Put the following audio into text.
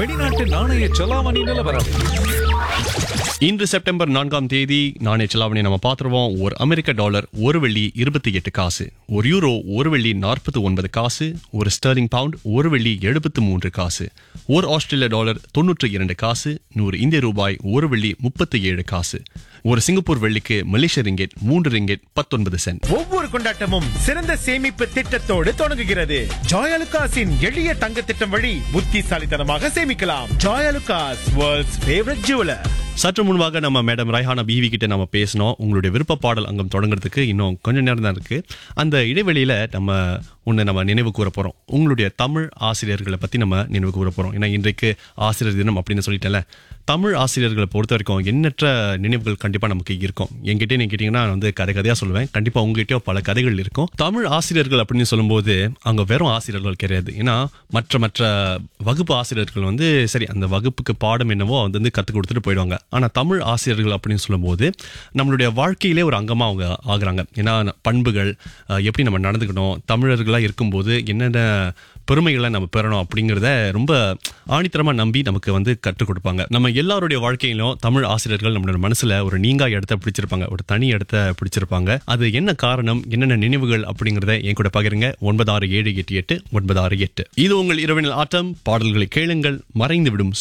வெளிநாட்டு நாணய செலாவணி நிலவரம் இன்று செப்டம்பர் நான்காம் தேதி நாணய செலாவணி நம்ம பார்த்துருவோம் ஒரு அமெரிக்க டாலர் ஒரு வெள்ளி இருபத்தி எட்டு காசு ஒரு யூரோ ஒரு வெள்ளி நாற்பத்தி ஒன்பது காசு ஒரு ஸ்டெர்லிங் பவுண்ட் ஒரு வெள்ளி எழுபத்து மூன்று காசு ஒரு ஆஸ்திரேலிய டாலர் தொன்னூற்று இரண்டு காசு நூறு இந்திய ரூபாய் ஒரு வெள்ளி முப்பத்தி ஏழு காசு ஒரு சிங்கப்பூர் வெள்ளிக்கு மலேசிய ரிங்கெட் மூன்று ரிங்கெட் பத்தொன்பது சென்ட் ஒவ்வொரு கொண்டாட்டமும் சிறந்த சேமிப்பு திட்டத்தோடு தொடங்குகிறது ஜாயலுகாஸின் எளிய தங்க திட்டம் வழி புத்திசாலித்தனமாக சேமிக்கலாம் ஜாயலுகாஸ் வேர்ல்ட்ஸ் ஃபேவரட் ஜுவலர் சற்று முன்பாக நம்ம மேடம் ரைஹானா பிவி கிட்ட நம்ம பேசினோம் உங்களுடைய விருப்ப பாடல் அங்கம் தொடங்குறதுக்கு இன்னும் கொஞ்ச நேரம் தான் இருக்கு அந்த இடைவெளியில நம்ம ஒன்று நம்ம நினைவு கூற போறோம் உங்களுடைய தமிழ் ஆசிரியர்களை பத்தி நம்ம நினைவு கூற போறோம் ஏன்னா இன்றைக்கு ஆசிரியர் தினம் அப்படின்னு சொல்லிட்டேன்ல தமிழ் ஆசிரியர்களை பொறுத்த வரைக்கும் எண்ணற்ற நினைவுகள் கண்டிப்பா நமக்கு இருக்கும் என்கிட்ட நீங்க கேட்டீங்கன்னா நான் வந்து கதை கதையா சொல்லுவேன் கண்டிப்பா உங்ககிட்டயோ பல கதைகள் இருக்கும் தமிழ் ஆசிரியர்கள் அப்படின்னு சொல்லும்போது அங்க வெறும் ஆசிரியர்கள் கிடையாது ஏன்னா மற்ற மற்ற வகுப்பு ஆசிரியர்கள் வந்து சரி அந்த வகுப்புக்கு பாடம் என்னவோ அது வந்து கற்றுக் கொடுத்துட்டு போயிடுவாங்க ஆனா தமிழ் ஆசிரியர்கள் அப்படின்னு சொல்லும்போது நம்மளுடைய வாழ்க்கையிலே ஒரு அங்கமா அவங்க ஆகுறாங்க ஏன்னா பண்புகள் அஹ், எப்படி நம்ம நடந்துக்கணும் தமிழர்களா இருக்கும்போது என்னென்ன பெருமைகளை நம்ம பெறணும் அப்படிங்கிறத ரொம்ப ஆணித்தரமா நம்பி நமக்கு வந்து கற்றுக் கொடுப்பாங்க நம்ம எல்லாருடைய வாழ்க்கையிலும் தமிழ் ஆசிரியர்கள் நம்மளோட மனசுல ஒரு நீங்கா இடத்த பிடிச்சிருப்பாங்க ஒரு தனி இடத்த பிடிச்சிருப்பாங்க அது என்ன காரணம் என்னென்ன நினைவுகள் அப்படிங்கறத என் கூட பகிருங்க ஒன்பது ஆறு ஏழு எட்டு எட்டு ஒன்பது ஆறு எட்டு இது உங்கள் இரவினல் ஆட்டம் பாடல்களை கேளுங்கள் மறைந்து விடும்